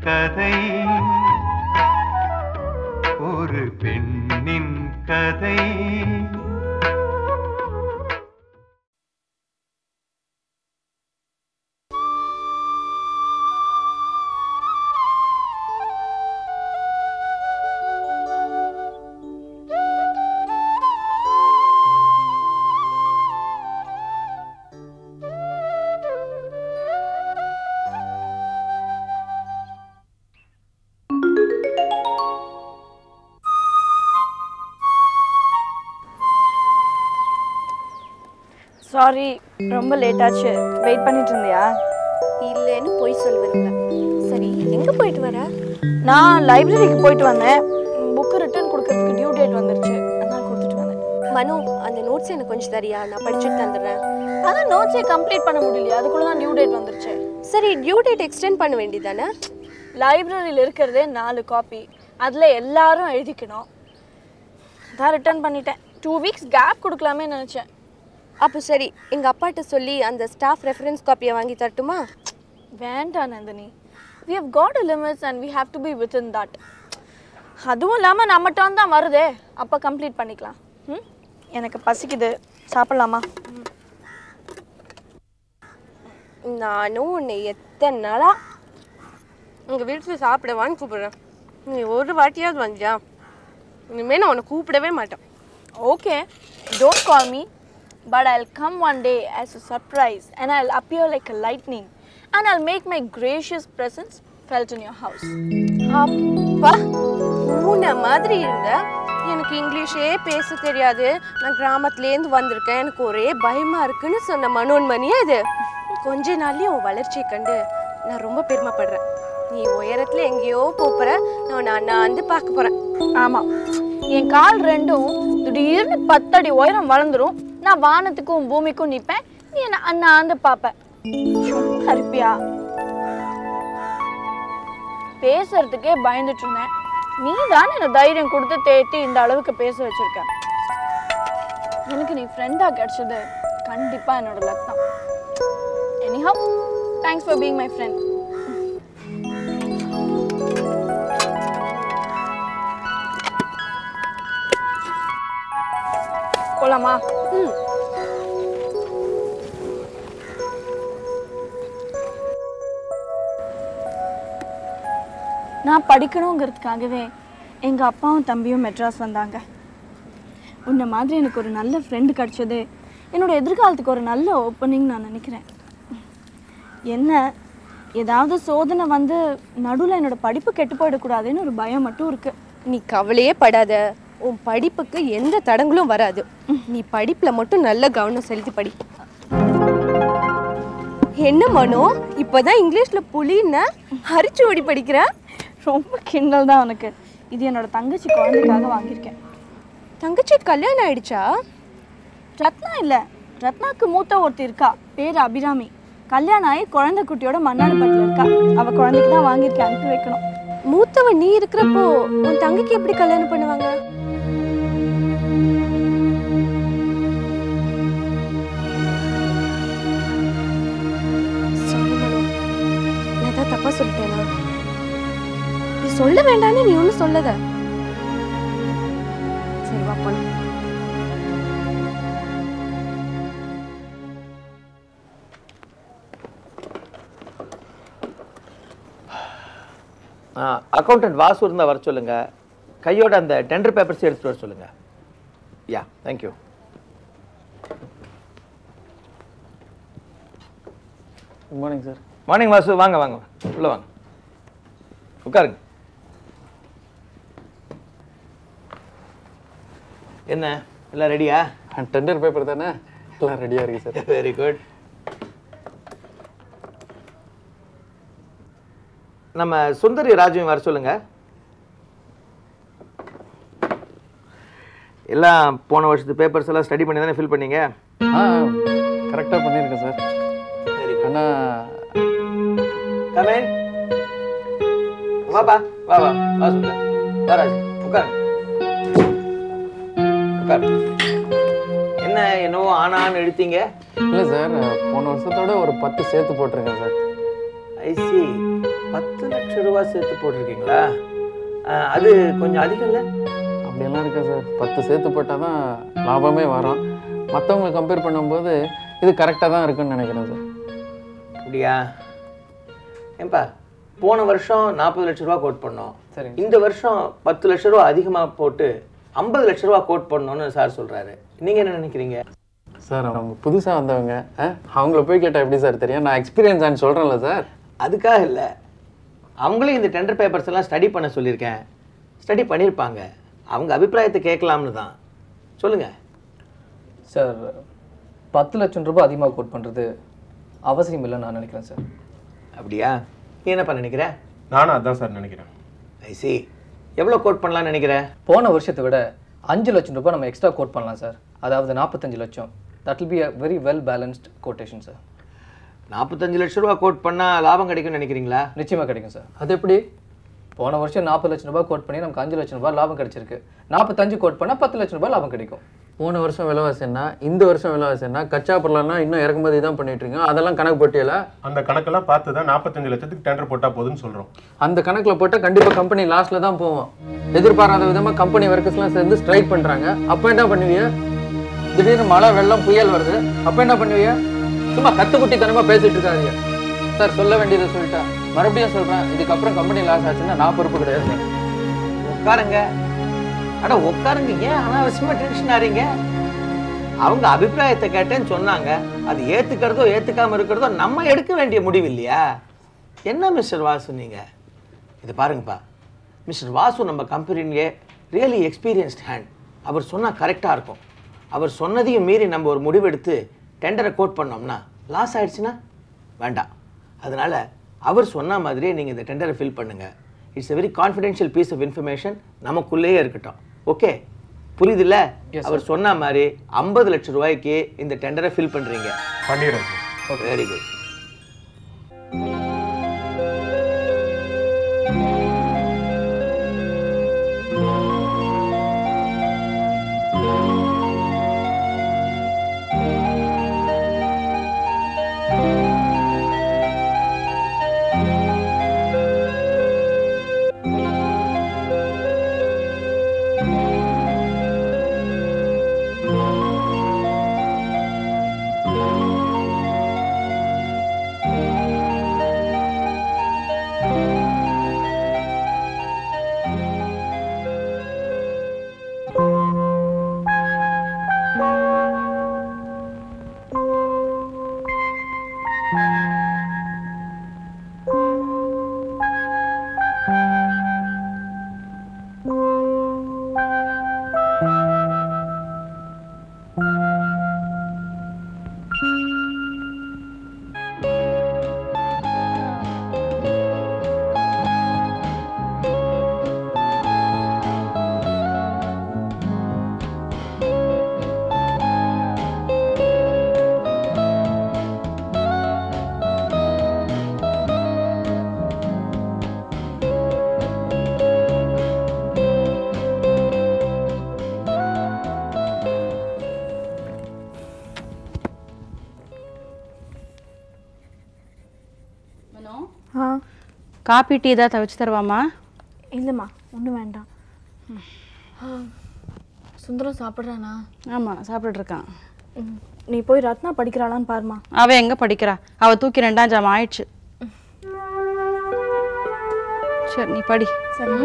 கதை ஒரு பெண்ணின் கதை சாரி ரொம்ப லேட் ஆச்சு வெயிட் பண்ணிட்டு இருந்தியா இல்லைன்னு போய் சொல்லுவேன்ல சரி எங்க போயிட்டு வர நான் லைப்ரரிக்கு போயிட்டு வந்தேன் புக்கு ரிட்டர்ன் கொடுக்கறதுக்கு டியூ டேட் வந்துருச்சு அதான் கொடுத்துட்டு வந்தேன் மனு அந்த நோட்ஸ் எனக்கு கொஞ்சம் தரியா நான் படிச்சுட்டு தந்துடுறேன் அதான் நோட்ஸே கம்ப்ளீட் பண்ண முடியலையா அதுக்குள்ள தான் டியூ டேட் வந்துருச்சு சரி டியூ டேட் எக்ஸ்டெண்ட் பண்ண வேண்டியதானே லைப்ரரியில் இருக்கிறதே நாலு காப்பி அதில் எல்லாரும் எழுதிக்கணும் அதான் ரிட்டர்ன் பண்ணிட்டேன் டூ வீக்ஸ் கேப் கொடுக்கலாமே நினச்சேன் அப்போ சரி எங்க அப்பாட்ட சொல்லி அந்த ஸ்டாஃப் ரெஃபரன்ஸ் காப்பியை வாங்கி தரட்டுமா வேண்டாம் Nandini we have got a limits and we have to be within that அதுவும் இல்லாமல் நம்ம டர்ன் தான் வருதே அப்போ கம்ப்ளீட் பண்ணிக்கலாம் ம் எனக்கு பசிக்குது சாப்பிட்லாமா நானும் உன்னை எத்தனை நாளா உங்க வீட்டில் சாப்பிடவான்னு கூப்பிடுறேன் நீ ஒரு வாட்டியாவது வந்தியா இனிமேல் நான் உன்னை கூப்பிடவே மாட்டேன் Okay, don't call me, but I'll come one day as a surprise and I'll appear like a lightning and I'll make my gracious presence felt in your house. அப்பா பூனை மாதிரி இருந்த எனக்கு இங்கிலீஷே பேச தெரியாது நான் கிராமத்துலேருந்து வந்திருக்கேன் எனக்கு ஒரே பயமா இருக்குன்னு சொன்ன மனோன்மணியா இது கொஞ்ச நாள்லயே உன் வளர்ச்சியை கண்டு நான் ரொம்ப பெருமைப்படுறேன் நீ உயரத்துல எங்கேயோ போப்புற நான் நான் வந்து பார்க்க போறேன் ஆமாம் என் கால் ரெண்டும் திடீர்னு பத்தடி உயரம் வளர்ந்துரும் நான் வானத்துக்கும் பூமிக்கும் நிற்பேன் நீ என்ன அண்ணாந்து பார்ப்பேன் சும்மா இருப்பியா பேசுறதுக்கே பயந்துட்டு இருந்தேன் நீ தான் என்ன தைரியம் கொடுத்து தேத்தி இந்த அளவுக்கு பேச வச்சிருக்க எனக்கு நீ ஃப்ரெண்டா கிடைச்சது கண்டிப்பா என்னோட லக் தான் anyhow thanks for being my friend போலாமா ம் நான் படிக்கணுங்கிறதுக்காகவே எங்கள் அப்பாவும் தம்பியும் மெட்ராஸ் வந்தாங்க உன்னை மாதிரி எனக்கு ஒரு நல்ல ஃப்ரெண்டு கிடச்சது என்னோட எதிர்காலத்துக்கு ஒரு நல்ல ஓப்பனிங் நான் நினைக்கிறேன் என்ன ஏதாவது சோதனை வந்து நடுவில் என்னோட படிப்பு கெட்டு போயிடக்கூடாதுன்னு ஒரு பயம் மட்டும் இருக்குது நீ கவலையே படாத உன் படிப்புக்கு எந்த தடங்களும் வராது நீ படிப்புல மட்டும் நல்ல கவனம் செலுத்தி படி என்ன மனோ இப்பதான் இங்கிலீஷ்ல புலின்னா ஹரிச்சு ஓடி படிக்கிற ரொம்ப கிண்டல் தான் உனக்கு இது என்னோட தங்கச்சி குழந்தைக்காக வாங்கியிருக்கேன் தங்கச்சி கல்யாணம் ஆயிடுச்சா ரத்னா இல்லை ரத்னாக்கு மூத்த ஒருத்தி இருக்கா பேர் அபிராமி கல்யாணம் ஆகி குழந்தை குட்டியோட மண்ணாடுப்பட்டில் இருக்கா அவள் குழந்தைக்கு தான் வாங்கியிருக்கேன் அனுப்பி வைக்கணும் மூத்தவன் நீ இருக்கிறப்போ உன் தங்கைக்கு எப்படி கல்யாணம் பண்ணுவாங்க Sorry, மனோ. நான் ஏதாவது தப்பா சொல்லிட்டேனா நீ சொல்ல வேண்டாம்னு நீ ஒன்றும் சொல்லத சரி வா போலாம் அக்கௌண்டன்ட் வாசு இருந்தால் வர சொல்லுங்க கையோட அந்த டெண்டர் பேப்பர்ஸ் எடுத்துட்டு வர சொல்லுங்க yeah thank you good morning sir morning Vasu வாங்க வாங்க உள்ள வாங்க உட்காருங்க என்ன எல்லாம் ரெடியா டெண்டர் பேப்பர் தானே எல்லாம் ரெடியாக இருக்கு சார் வெரி குட் நம்ம சுந்தரி ராஜுவையும் வர சொல்லுங்க எல்லாம் போன வருஷத்து பேப்பர்ஸ் எல்லாம் ஸ்டடி பண்ணி தானே ஃபில் பண்ணீங்க ஆ கரெக்டாக பண்ணியிருக்கேன் சார் வெரி குட் ஆனால் கமேன் வாப்பா வா வா வா சுந்தர் வா ராஜு உட்காரு உட்காரு என்ன என்னவோ ஆனான்னு எடுத்தீங்க இல்லை சார் போன வருஷத்தோட ஒரு பத்து சேர்த்து போட்டிருக்கேன் சார் ஐசி பத்து லட்சம் லட்சம் ரூபாய் சேர்த்து போட்டிருக்கீங்களா அஹ், அது கொஞ்சம் அதிகம் இல்லை அப்படியெல்லாம் இருக்கா சார் பத்து சேர்த்து போட்டால் தான் லாபமே வரும் மற்றவங்களை கம்பேர் பண்ணும்போது இது கரெக்டாக தான் இருக்குன்னு நினைக்கிறேன் சார் அப்படியா ஏன்பா போன வருஷம் நாற்பது லட்ச ரூபா கோட் பண்ணோம் சரிங்க. இந்த வருஷம் பத்து லட்ச ரூபா அதிகமாக போட்டு ஐம்பது லட்ச ரூபா கோட் பண்ணணும்னு சார் சொல்றாரு நீங்க என்ன நினைக்கிறீங்க சார் அவங்க புதுசாக வந்தவங்க ஆ, அவங்கள போய் கேட்டால் எப்படி சார் தெரியும் நான் எக்ஸ்பீரியன்ஸ் ஆன்னு சொல்கிறேன்ல சார் அதுக்காக இல்லை அவங்களே இந்த டெண்டர் பேப்பர்ஸ் எல்லாம் ஸ்டடி பண்ண சொல்லியிருக்கேன் ஸ்டடி பண்ணியிருப்பாங்க அவங்க அபிப்பிராயத்தை கேட்கலாம்னு தான் சொல்லுங்க சார் பத்து லட்சம் ரூபாய் அதிகமாக கோட் பண்ணுறது அவசியம் இல்லைன்னு நான் நினைக்கிறேன் சார் அப்படியா நீ என்னப்பா நினைக்கிற நானும் அதான் சார் நினைக்கிறேன் ஐ சி எவ்வளோ கோட் பண்ணலாம்னு நினைக்கிற போன வருஷத்தை விட அஞ்சு லட்சம் ரூபாய் நம்ம எக்ஸ்ட்ரா கோட் பண்ணலாம் சார் அதாவது நாற்பத்தஞ்சு லட்சம் that will be a very well balanced quotation sir நாற்பத்தஞ்சு லட்ச ரூபா கோட் பண்ணால் லாபம் கிடைக்கும்னு நினைக்கிறீங்களா நிச்சயமாக கிடைக்கும் சார் அது எப்படி போன வருஷம் நாற்பது லட்சம் ரூபாய் கோட் பண்ணி நமக்கு அஞ்சு லட்சம் ரூபாய் லாபம் கிடைச்சிருக்கு நாற்பத்தஞ்சு கோட் பண்ணால் பத்து லட்சம் ரூபாய் லாபம் கிடைக்கும் போன வருஷம் விலைவாசி என்ன இந்த வருஷம் விலைவாசி என்ன கச்சா பொருளானா இன்னும் இறக்குமதி தான் பண்ணிட்டு இருக்கோம் அதெல்லாம் கணக்கு போட்டியல அந்த கணக்கெல்லாம் பார்த்து தான் நாற்பத்தஞ்சு லட்சத்துக்கு டெண்டர் போட்டா போதும்னு சொல்றோம் அந்த கணக்கில் போட்டால் கண்டிப்பாக கம்பெனி லாஸ்ட்ல தான் போவோம் எதிர்பாராத விதமாக கம்பெனி ஒர்க்கர்ஸ்லாம் சேர்ந்து ஸ்ட்ரைக் பண்ணுறாங்க அப்போ என்ன பண்ணுவீங்க திடீர்னு மழை வெள்ளம் புயல் வருது அப்போ என்ன பண்ணுவீங்க சும்மா கத்துக்குட்டித்தனமாக பேசிட்டு இருக்காதீங்க சார் சொல்ல வேண்டியதை சொல்லிட்டா மறுபடியும் சொல்கிறேன் இதுக்கப்புறம் கம்பெனி லாஸ் ஆச்சுன்னா நான் பொறுப்பு கிடையாது உட்காருங்க அட உட்காருங்க ஏன் அனாவசியமா டென்ஷன் ஆறீங்க அவங்க அபிப்பிராயத்தை கேட்டேன்னு சொன்னாங்க அது ஏத்துக்கிறதோ ஏத்துக்காம இருக்கிறதோ நம்ம எடுக்க வேண்டிய முடிவு இல்லையா என்ன மிஸ்டர் வாசு நீங்க இது பாருங்கப்பா மிஸ்டர் வாசு நம்ம கம்பெனியே ரியலி எக்ஸ்பீரியன்ஸ்ட் ஹேண்ட் அவர் சொன்னா கரெக்டா இருக்கும் அவர் சொன்னதையும் மீறி நம்ம ஒரு முடிவெடுத்து டெண்டரை கோட் பண்ணோம்னா லாஸ் ஆயிடுச்சுன்னா வேண்டாம் அதனால அவர் சொன்ன மாதிரியே நீங்க இந்த டெண்டரை ஃபில் பண்ணுங்க it's a very confidential piece of information நமக்குள்ளேயே இருக்கட்டும் ஓகே புரியுதுல்ல அவர் சொன்ன மாதிரி ஐம்பது லட்சம் ரூபாய்க்கு இந்த டெண்டரை ஃபில் பண்றீங்க பண்ணிடுறேன் சார் வெரி குட் ஆ காப்பி டீ ஏதாவது வச்சு தருவாமா இல்லைம்மா ஒன்றும் வேண்டாம் ஆ, சுந்தரம் சாப்பிட்றானா ஆமாம் சாப்பிட்டுட்டு இருக்கான் ம், நீ போய் ரத்னா படிக்கிறாளான்னு பாருமா அவ எங்க படிக்கிறா அவ தூக்கி ரெண்டாம் ஜாமம் ஆயிடுச்சு சரி நீ படி சரி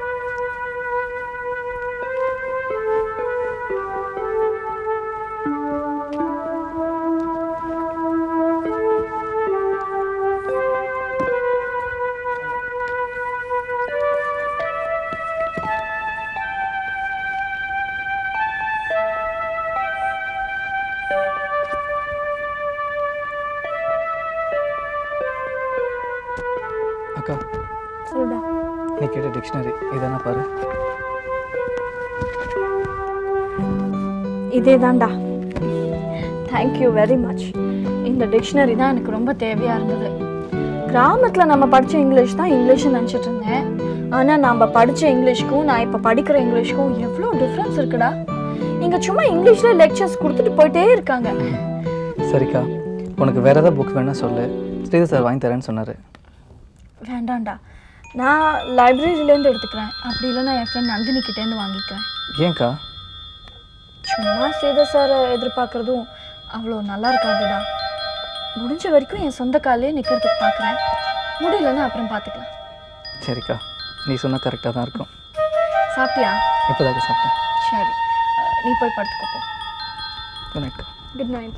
அக்கா சொல்லுடா நீ கேட்ட டிக்ஷனரி இதானே பாரு இதே தான்டா தேங்க்யூ வெரி மச் இந்த டிக்ஷனரி தான் எனக்கு ரொம்ப தேவையாக இருந்தது கிராமத்தில் நம்ம படித்த இங்கிலீஷ் தான் இங்கிலீஷ்னு நினச்சிட்டு இருந்தேன் ஆனால் நம்ம படித்த இங்கிலீஷ்க்கும் நான் இப்போ படிக்கிற இங்கிலீஷ்க்கும் எவ்வளோ டிஃப்ரென்ஸ் இருக்குடா இங்கே சும்மா இங்கிலீஷில் லெக்சர்ஸ் கொடுத்துட்டு போயிட்டே இருக்காங்க சரிக்கா உனக்கு வேற ஏதாவது புக் வேணா சொல்லு ஸ்ரீதர் சார் வாங்கி தரேன்னு சொன்னார் வேண்டாம்டா நான் லைப்ரரியிலேருந்து எடுத்துக்கிறேன் அப்படி இல்லைன்னா என் ஃப்ரெண்ட் நந்தினி கிட்டேருந்து வாங்கிக்கிறேன் ஏன்க்கா சும்மா ஸ்ரீதர் சாரை எதிர்பார்க்குறதும் அவ்வளோ நல்லா இருக்காதுடா முடிஞ்ச வரைக்கும் என் சொந்த காலையே நிற்கிறதுக்கு பார்க்குறேன் முடியலன்னா அப்புறம் பார்த்துக்கலாம் சரிக்கா நீ சொன்னால் கரெக்டாக தான் இருக்கும் சாப்பிட்டியா இப்போதாக்கா சாப்பிட்டேன் சரி அஹ், நீ போய் படுத்துக்கோ போ குட் நைட்க்கா குட் நைட்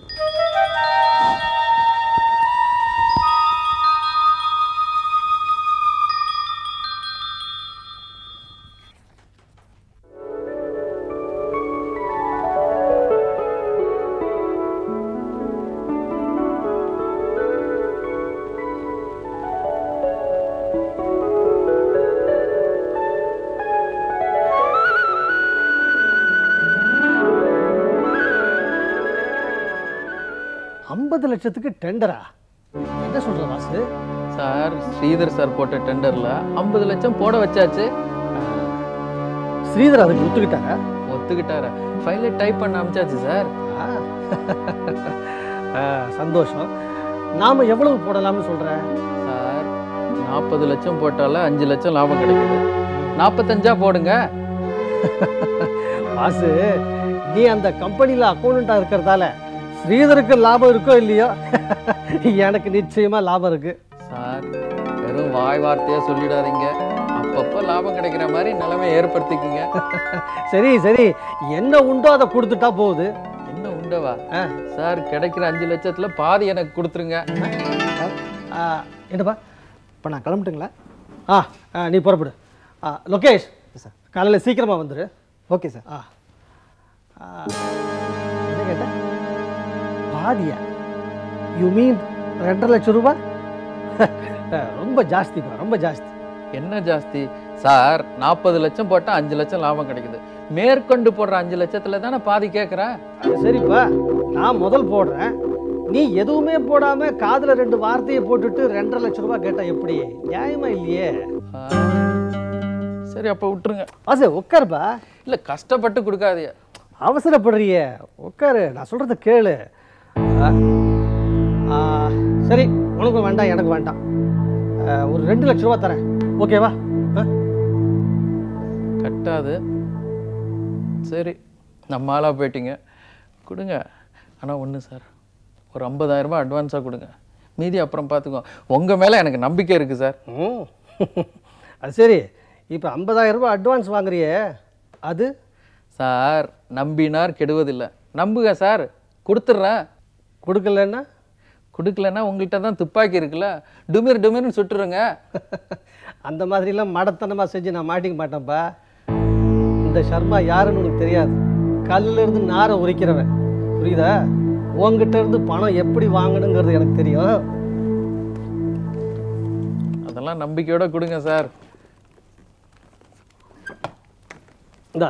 ஐம்பது லட்சத்துக்கு டெண்டரா என்ன சொல்ற வாசு சார் ஸ்ரீதர் சார் போட்ட டெண்டரில் ஐம்பது லட்சம் போட வச்சாச்சு ஸ்ரீதர் அதுக்கு ஒத்துக்கிட்டாரா ஒத்துக்கிட்டாரா ஃபைலை டைப் பண்ண அமிச்சாச்சு சார் ஆ. ஆ, சந்தோஷம் நாம எவ்வளவு போடலாம்னு சொல்ற சார் நாற்பது லட்சம் போட்டால அஞ்சு லட்சம் லாபம் கிடைக்குது நாற்பத்தஞ்சா போடுங்க வாசு நீ அந்த கம்பெனில அக்கௌண்டண்டா இருக்கிறதால ஸ்ரீதருக்கு லாபம் இருக்கோ இல்லையோ எனக்கு நிச்சயமா லாபம் இருக்கு சார் வெறும் வாய் வார்த்தையா சொல்லிடாதீங்க அப்பப்போ லாபம் கிடைக்கிற மாதிரி நிலைமை ஏற்படுத்திக்கிங்க சரி சரி என்ன உண்டோ அதை கொடுத்துட்டா போகுது என்ன உண்டவா ஆ. சார் கிடைக்கிற அஞ்சு லட்சத்துல பாதி எனக்கு கொடுத்துருங்க ஆ, என்னப்பா இப்போ நான் கிளம்பட்டுங்களா ஆ ஆ, நீ புறப்படு ஆ லோகேஷ் சார் காலையில் சீக்கிரமாக வந்துடு ஓகே சார் ஆ ஆ, என்ன கேட்ட பாதியா யூ மீன் ரெண்டரை லட்சம் ரூபாய் ரொம்ப ஜாஸ்திப்பா ரொம்ப ஜாஸ்தி என்ன ஜாஸ்தி சார் நாற்பது லட்சம் போட்டா அஞ்சு லட்சம் லாபம் கிடைக்குது மேற்கொண்டு போடுற அஞ்சு லட்சத்துல தானே பாதி கேட்குறேன் அது சரிப்பா நான் முதல் போடுறேன் நீ எதுவுமே போடாம காதுல ரெண்டு வார்த்தையை போட்டுட்டு ரெண்டரை லட்சம் ரூபாய் கேட்டா எப்படி நியாயமா இல்லையே சரி அப்போ விட்டுருங்க வாசு உட்காருப்பா இல்ல கஷ்டப்பட்டு கொடுக்காதீங்க அவசரப்படுறியே உட்காரு நான் சொல்றத கேளு ஆ, ஆ, சரி உனக்கும் வேண்டாம் எனக்கு வேண்டாம் ஆ, ஒரு ரெண்டு லட்ச ரூபா தரேன் ஓகேவா ஆ? கட்டாது சரி நம்ம ஆளாக போயிட்டீங்க கொடுங்க ஆனால் ஒன்று சார் ஒரு 50000 ரூபாய் அட்வான்ஸாக கொடுங்க மீதி அப்புறம் பார்த்துக்கோ உங்கள் மேலே எனக்கு நம்பிக்கை இருக்குது சார் ம் அது சரி இப்போ ஐம்பதாயிரம் ரூபாய் அட்வான்ஸ் வாங்குறியே அது சார் நம்பினார் கெடுவதில்லை நம்புங்க சார் கொடுத்துட்றேன் கொடுக்கலன்னா கொடுக்கலன்னா உங்கள்கிட்ட தான் துப்பாக்கி இருக்குல்ல டுமிர் டுமிர்னு சுட்டுருங்க அந்த மாதிரிலாம் மடத்தனமாக செஞ்சு நான் மாட்டிக்க மாட்டேன்ப்பா இந்த சர்மா யாருன்னு உனக்கு தெரியாது கல்லுல இருந்து நாரை உரிக்கிறவன் புரியுதா உன்கிட்ட இருந்து பணம் எப்படி வாங்கணுங்கிறது எனக்கு தெரியும் அதெல்லாம் நம்பிக்கையோட கொடுங்க சார் இந்தா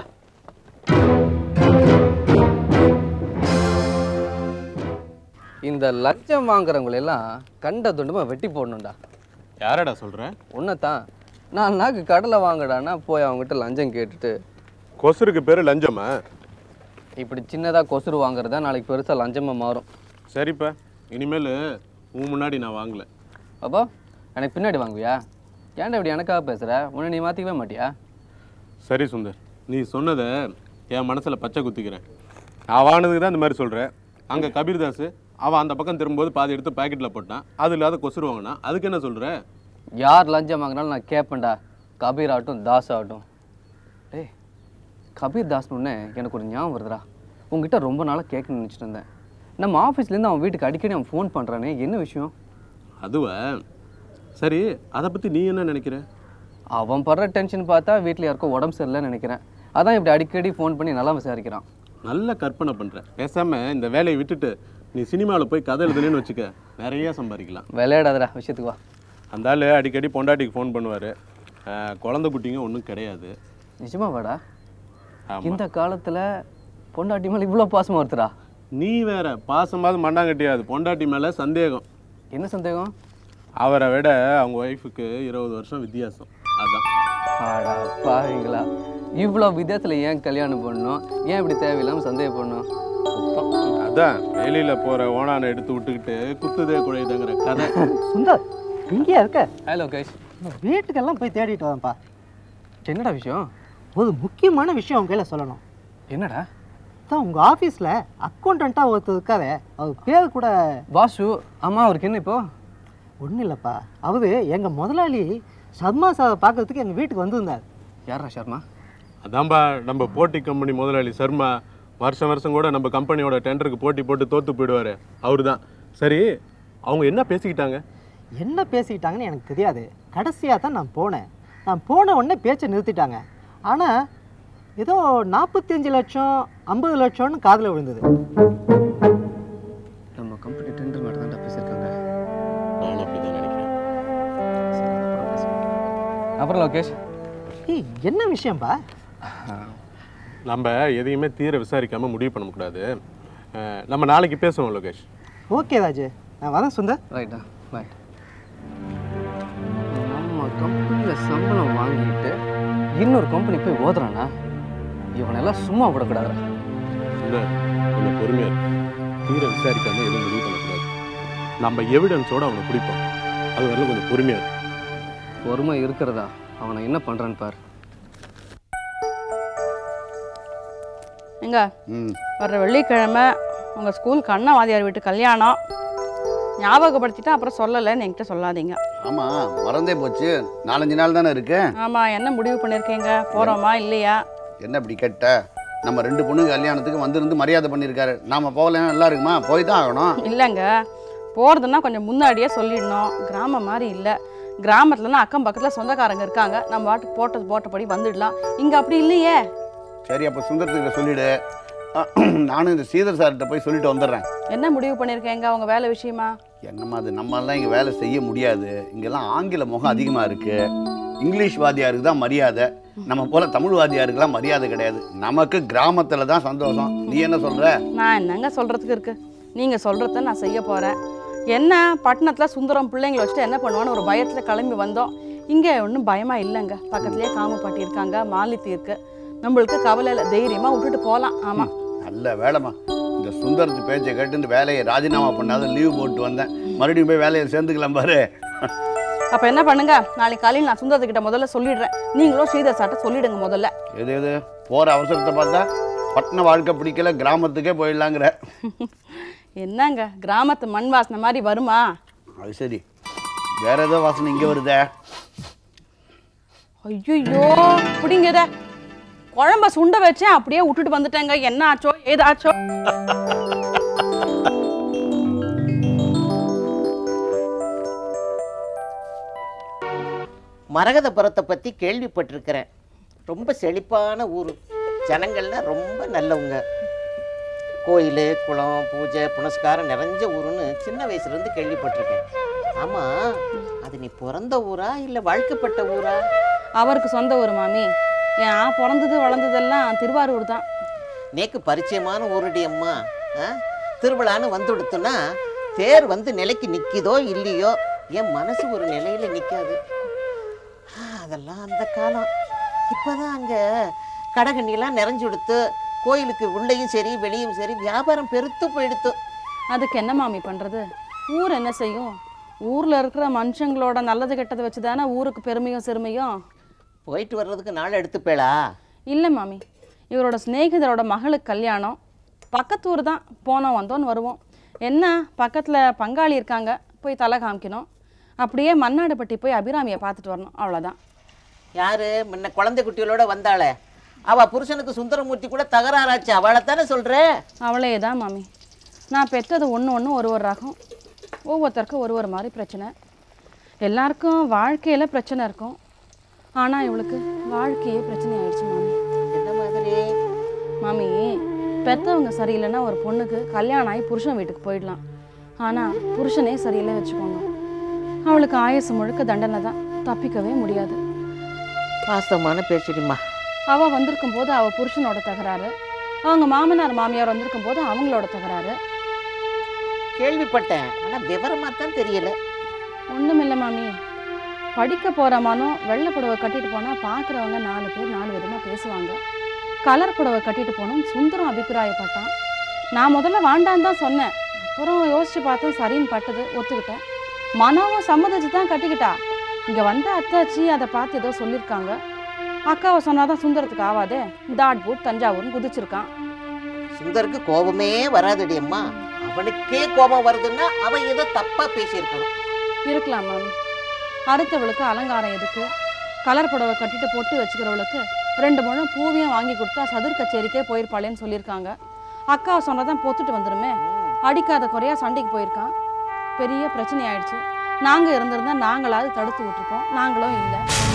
இந்த லஞ்சம் வாங்குறவங்களெல்லாம் கண்ட துண்டமா வெட்டி போடணும்டா யாரடா சொல்ற உன்னைத்தான் நாலு நாக்கு கடலை வாங்கடான்னா போய் அவங்ககிட்ட லஞ்சம் கேட்டுட்டு கொசுருக்கு பேரு லஞ்சமா இப்படி சின்னதாக கொசுறு வாங்குறதா நாளைக்கு பெருசாக லஞ்சமாக மாறும் சரிப்பா இனிமேல் உன் முன்னாடி நான் வாங்கல அப்போ எனக்கு பின்னாடி வாங்குவியா ஏன்டா இப்படி எனக்காக பேசுகிற உன்னை நீ மாற்றிக்கவே மாட்டியா சரி சுந்தர் நீ சொன்னதை என் மனசில் பச்சை குத்திக்கிறேன் நான் வாங்கினதுக்கு தான் இந்த மாதிரி சொல்கிறேன் அங்கே கபீர்தாஸ் அவன் அந்த பக்கம் திரும்பும்போது பாதி எடுத்து பாக்கெட்டில் போட்டான் அது இல்லாத கொசுறு வாங்கினான் அதுக்கு என்ன சொல்கிற யார் லஞ்சம் வாங்கினாலும் நான் கேட்பேன்டா கபீர் ஆகட்டும் தாஸ் ஆகட்டும் டேய் கபீர் தாஸ்னு எனக்கு ஒரு ஞாபகம் வருதுடா உங்ககிட்ட ரொம்ப நாளாக கேட்கணும்னு நினச்சிட்டு இருந்தேன் நம்ம ஆஃபீஸ்லேருந்து அவன் வீட்டுக்கு அடிக்கடி அவன் ஃபோன் பண்ணுறானே என்ன விஷயம் அதுவா சரி அதை பற்றி நீ என்ன நினைக்கிற அவன் படுற டென்ஷன் பார்த்தா வீட்டில் யாருக்கோ உடம்பு சரியில்லைன்னு நினைக்கிறேன் அதான் இப்படி அடிக்கடி ஃபோன் பண்ணி நல்லா விசாரிக்கிறான் நல்ல கற்பனை பண்ணுற பேசாமல் இந்த வேலையை விட்டுட்டு நீ சினிமாவில் போய் கதை எழுதுனேன்னு வச்சுக்க நிறைய சம்பாதிக்கலாம் விளையாடாதடா விஷயத்துக்கு வா அந்த ஆள் அடிக்கடி பொண்டாட்டிக்கு ஃபோன் பண்ணுவார் குழந்தை குட்டிங்க ஒன்றும் கிடையாது நிஜமா வாடா ஆமா. இந்த காலத்தில் பொண்டாட்டி மேலே இவ்வளோ பாசமாக வருதுடா நீ வேற பாசமாவது மண்ணாங்கட்டியாது பொண்டாட்டி மேலே சந்தேகம் என்ன சந்தேகம் அவரை விட அவங்க ஒய்ஃபுக்கு இருபது வருஷம் வித்தியாசம் அதான் ஆடா பாவீங்களா இவ்வளோ விதத்தில் ஏன் கல்யாணம் பண்ணணும் ஏன் இப்படி தேவையில்லாமல் சந்தேகப்படணும் சுத்தம். அதான் வெளியில் போகிற ஓனானை எடுத்து விட்டுக்கிட்டு குத்துதே குழையுதுங்கிற கதை சுந்தர் இங்கேயா இருக்க ஹலோ கைஸ் நான் வீட்டுக்கெல்லாம் போய் தேடிட்டு வரேன்ப்பா என்னடா விஷயம் ஒரு முக்கியமான விஷயம் உங்க கையில் சொல்லணும் என்னடா தான் உங்கள் ஆஃபீஸில் அக்கௌண்டண்ட்டாக ஒருத்தர் இருக்காரே அவர் பேர் கூட வாசு ஆமா அவருக்கு என்ன இப்போ ஒன்றும் இல்லைப்பா அவரு எங்கள் முதலாளி சர்மா சாரை பார்க்கறதுக்கு எங்கள் வீட்டுக்கு வந்திருந்தார் யாரா சர்மா அதான்பா நம்ம போட்டி கம்பெனி முதலாளி சர்மா வருஷம் வருஷம் கூட நம்ம கம்பெனியோட டெண்டருக்கு போட்டி போட்டு தோத்து போயிடுவாரு அவரு தான் சரி அவங்க என்ன பேசிக்கிட்டாங்க என்ன பேசிக்கிட்டாங்கன்னு எனக்கு தெரியாது கடைசியாக தான் நான் போனேன் நான் போன உடனே பேச்சை நிறுத்திட்டாங்க ஆனால் ஏதோ நாற்பத்தஞ்சு லட்சம் ஐம்பது லட்சம்னு காதில் விழுந்தது நம்ம கம்பெனி டெண்டர் மேடம் தான் பேசியிருக்காங்க நான் அப்படிதான் நினைக்கிறேன் சரி, அப்புறம் பேசுவோம். அப்புறம் லோகேஷ் ஏய் என்ன விஷயம்ப்பா நம்ம எதையுமே தீர விசாரிக்காம முடிவு பண்ணக்கூடாது அஹ், நம்ம நாளைக்கு பேசுவோம் லோகேஷ் ஓகே ராஜு நான் வரேன் சுந்தர் ரைட்டா ரைட் நம்ம கம்பெனியில் சம்பளம் வாங்கிட்டு இன்னொரு கம்பெனி போய் ஓதுறானா இவனெல்லாம் சும்மா விடக்கூடாதுடா இல்லை கொஞ்சம் பொறுமையா இரு. தீர விசாரிக்காம எதுவும் முடிவு பண்ணக்கூடாது நம்ம எவிடன்ஸோட அவனை பிடிப்போம் அது வரல கொஞ்சம் பொறுமையா இரு. பொறுமை இருக்கிறதா அவனை என்ன பண்ணுறான்னு பார் எங்க ம் வர்ற வெள்ளிக்கிழமை உங்கள் ஸ்கூல் கண்ணா வாதியார் வீட்டு கல்யாணம் ஞாபகப்படுத்திட்டா அப்புறம் சொல்லலைன்னு என்கிட்ட சொல்லாதீங்க ஆமாம் மறந்தே போச்சு நாலஞ்சு நாள் தானே இருக்கு ஆமாம் என்ன முடிவு பண்ணியிருக்கீங்க போகிறோமா இல்லையா என்ன இப்படி கேட்ட நம்ம ரெண்டு பொண்ணுங்க கல்யாணத்துக்கு வந்திருந்து மரியாதை பண்ணியிருக்காரு நாம போகலன்னா நல்லா இருக்குமா போய் தான் ஆகணும் இல்லைங்க போகிறதுன்னா கொஞ்சம் முன்னாடியே சொல்லிடணும் கிராமம் மாதிரி இல்லை கிராமத்துலனா அக்கம் பக்கத்தில் சொந்தக்காரங்க இருக்காங்க நம்ம வாட்டுக்கு போட்டது போட்டபடி வந்துடலாம் இங்கே அப்படி இல்லையே சரி அப்போ சுந்தரத்துக்கிட்ட சொல்லிடு அஹ், நானும் இந்த சீதர் சார்கிட்ட போய் சொல்லிட்டு வந்துடுறேன் என்ன முடிவு பண்ணியிருக்கீங்க உங்கள் வேலை விஷயமா என்னம்மா அது நம்மளாம் இங்கே வேலை செய்ய முடியாது இங்கெல்லாம் ஆங்கில முகம் அதிகமாக இருக்கு இங்கிலீஷ் வாத்தியாருக்கு தான் மரியாதை நம்ம போல தமிழ் வாத்தியாருக்கெல்லாம் மரியாதை கிடையாது நமக்கு கிராமத்தில் தான் சந்தோஷம் நீ என்ன சொல்ற நான் என்னங்க சொல்கிறதுக்கு இருக்குது நீங்கள் சொல்கிறத நான் செய்ய போகிறேன் என்ன பட்டணத்தில் சுந்தரம் பிள்ளைங்களை வச்சுட்டு என்ன பண்ணுவான்னு ஒரு பயத்தில் கிளம்பி வந்தோம் இங்கே ஒன்றும் பயமாக இல்லைங்க பக்கத்துலேயே காமப்பாட்டி இருக்காங்க மாலித்தி இருக்கு நம்மளுக்கு கவலை இல்லை தைரியமாக விட்டுட்டு போகலாம் ஆமாம் நல்ல வேலைம்மா இந்த சுந்தரத்து பேச்சை கேட்டு இந்த வேலையை ராஜினாமா பண்ணாத லீவ் போட்டு வந்தேன் மறுபடியும் போய் வேலையை சேர்ந்துக்கலாம் பாரு அப்போ என்ன பண்ணுங்க நாளைக்கு காலையில் நான் சுந்தரத்துக்கிட்ட முதல்ல சொல்லிடுறேன் நீங்களும் ஸ்ரீதர் சார்ட்ட சொல்லிடுங்க முதல்ல எது எது போகிற அவசரத்தை பார்த்தா பட்டண வாழ்க்கை பிடிக்கல கிராமத்துக்கே போயிடலாங்கிற என்னங்க கிராமத்து மண் வாசனை மாதிரி வருமா அது சரி வேற ஏதோ வாசனை இங்கே வருதே ஐயோ பிடிங்கத குழம்ப சுண்ட வச்சேன் அப்படியே விட்டுட்டு வந்துட்டேங்க என்ன ஆச்சோ ஏதாச்சோ மரகதபுரத்தை பற்றி கேள்விப்பட்டிருக்கிறேன் ரொம்ப செழிப்பான ஊர் ஜனங்கள்லாம் ரொம்ப நல்லவங்க கோயில் குளம் பூஜை புனஸ்காரம் நிறைஞ்ச ஊருன்னு சின்ன வயசுலேருந்து கேள்விப்பட்டிருக்கேன் ஆமாம் அது நீ பிறந்த ஊரா இல்லை வாழ்க்கப்பட்ட ஊரா அவருக்கு சொந்த ஊர் மாமி ஏன் பிறந்தது வளர்ந்ததெல்லாம் திருவாரூர் தான் நேக்கு பரிச்சயமான ஊருடி அம்மா ஆ? திருவிழான்னு வந்துடுத்துன்னா தேர் வந்து நிலைக்கு நிற்கிதோ இல்லையோ என் மனசு ஒரு நிலையில் நிற்காது அதெல்லாம் அந்த காலம் இப்போதான் அங்கே கடைகண்ணிலாம் நிறைஞ்சு கொடுத்து கோயிலுக்கு உள்ளேயும் சரி வெளியும் சரி வியாபாரம் பெருத்து போயிடுத்து அதுக்கு என்ன மாமி பண்ணுறது ஊர் என்ன செய்யும் ஊரில் இருக்கிற மனுஷங்களோட நல்லது கெட்டதை வச்சு தானே ஊருக்கு பெருமையும் சிறுமையும் போயிட்டு வர்றதுக்கு நாள் எடுத்துப்பேளா இல்லை மாமி இவரோட சிநேகிதரோட மகளுக்கு கல்யாணம் பக்கத்து ஊர் தான் போனோம் வந்தோன்னு வருவோம் என்ன பக்கத்தில் பங்காளி இருக்காங்க போய் தலை காமிக்கணும் அப்படியே மன்னாடுப்பட்டி போய் அபிராமியை பார்த்துட்டு வரணும் அவ்வளோதான் யாரு முன்ன குழந்தை குட்டிகளோட வந்தாளே அவ புருஷனுக்கு சுந்தரமூர்த்தி கூட தகராறாச்சு அவளை தானே சொல்ற அவளே தான் மாமி நான் பெற்றது ஒன்று ஒன்று ஒரு ஒரு ரகம் ஒவ்வொருத்தருக்கும் ஒரு ஒரு மாதிரி பிரச்சனை எல்லாருக்கும் வாழ்க்கையில் பிரச்சனை இருக்கும் ஆனால் இவளுக்கு வாழ்க்கையே பிரச்சனை ஆயிடுச்சு மாமி என்ன மாதிரி மாமி பெற்றவங்க சரியில்லைன்னா ஒரு பொண்ணுக்கு கல்யாணம் ஆகி புருஷன் வீட்டுக்கு போயிடலாம் ஆனால் புருஷனே சரியில்லை வச்சுக்கோங்க அவளுக்கு ஆயுசு முழுக்க தண்டனை தான் தப்பிக்கவே முடியாது வாஸ்தவமான பேச்சுடிம்மா அவள் வந்திருக்கும் போது அவள் புருஷனோட தகராறு அவங்க மாமனார் மாமியார் வந்திருக்கும் போது அவங்களோட தகராறு கேள்விப்பட்டேன் ஆனா விவரமா தான் தெரியல ஒன்றுமில்லை மாமி படிக்க போகிற மனம் வெள்ளை புடவை கட்டிட்டு போனால் பார்க்குறவங்க நாலு பேர் நாலு விதமாக பேசுவாங்க கலர் புடவை கட்டிட்டு போகணும் சுந்தரம் அபிப்பிராயப்பட்டான் நான் முதல்ல வாண்டான்னு தான் சொன்னேன் அப்புறம் யோசிச்சு பார்த்தேன் சரின்னு பட்டது ஒத்துக்கிட்டேன் மனோவும் சம்மதிச்சு தான் கட்டிக்கிட்டா இங்கே வந்த அத்தாச்சி அதை பார்த்து ஏதோ சொல்லியிருக்காங்க அக்காவை சொன்னாதான் சுந்தரத்துக்கு ஆவாதே தாட் பூட் தஞ்சாவூர்னு குதிச்சிருக்கான் சுந்தருக்கு கோபமே வராதடி அம்மா அவனுக்கே கோபம் வருதுன்னா அவன் ஏதோ தப்பா பேசியிருக்கணும் இருக்கலாம் மாமி அடுத்தவளுக்கு அலங்காரம் எதுக்கு கலர் புடவை கட்டிட்டு பொட்டு வச்சுக்கிறவளுக்கு ரெண்டு முழம் பூவியும் வாங்கி கொடுத்தா சதுர் கச்சேரிக்கே போயிருப்பாளேன்னு சொல்லியிருக்காங்க அக்காவை சொன்னதான் பொத்துட்டு வந்துருமே அடிக்காத குறையா சண்டைக்கு போயிருக்கான் பெரிய பிரச்சனை ஆயிடுச்சு நாங்கள் இருந்திருந்தா நாங்களாவது தடுத்து விட்டுருப்போம் நாங்களும் இல்லை